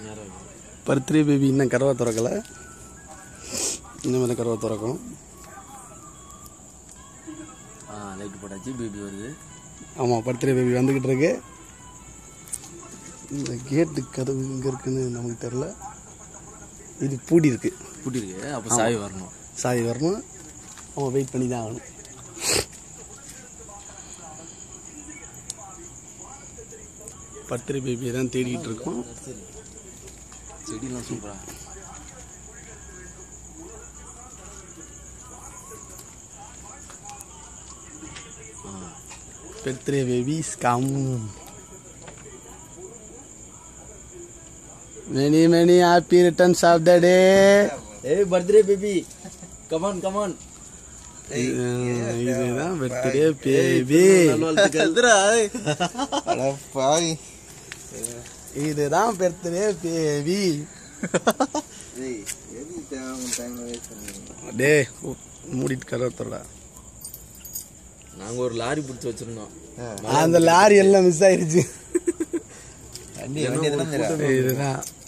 birthday baby இன்னும் கறவை திறக்கலை இன்னும் தான் கறவை திறக்கும் ஆ லைட் போட்டாச்சு பேபி வருது ஆமாம் பர்த்டே பேபி வந்துக்கிட்டு இருக்கு இந்த கேட்டு கதவு எங்கே இருக்குன்னு நமக்கு தெரில இது பூடி இருக்கு பூட்டி இருக்கு அப்போ சாவி வரணும் சாவி வரணும் அவன் வெயிட் பண்ணி தான் ஆகணும் பர்த்டே பேபியை தான் தேடிக்கிட்டு இருக்கோம் செடிலாம் சூப்பரா birthday baby come many many happy returns of the day ஏய் பர்த்டே பேபி கமான் கமான் இதுதான் பர்த்டே பேபி பாய் இதுதான் பர்த்டே பேபி எது தேவை டைம்ல வேஸ்ட் பண்ணுவீங்க டே மூடிட்டு கருவத்தோட நாங்க ஒரு லாரி பிடிச்சி வச்சிருந்தோம் அந்த லாரி எல்லாம் மிஸ் ஆயிருச்சு வண்டி வண்டி எத்தனை இதுதான்